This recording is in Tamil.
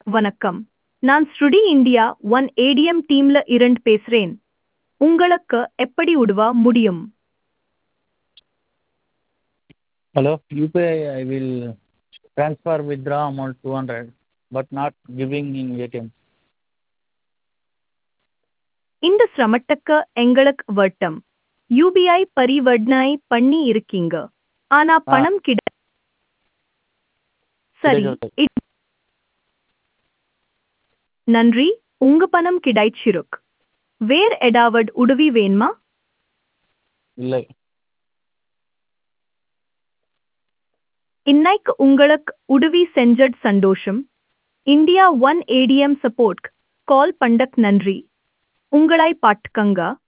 வணக்கம் நான் ஸ்ருடி இந்தியா ஒன் ஏடிஎம் டீம்ல இருந்து பேசுறேன் உங்களுக்கு எப்படி உதவ முடியும் Hello, UPI I will transfer withdraw amount 200 but not giving in ATM. இந்த சிரமத்துக்கு எங்களுக்கு வட்டம் யூபிஐ பரிவர்த்தனை பண்ணி இருக்கீங்க ஆனா ஆ. பணம் கிட சரி கிடைக்கவில்லை. இ- நன்றி உங்க பணம் கிடைச்சிருக்கு வேற ஏதாவது உதவி வேணுமா இல்லை இன்னைக்கு உங்களுக்கு உதவி செஞ்சட் சந்தோஷம் India one ATM support call பண்டக் நன்றி உங்களை பாட்டுக்கங்க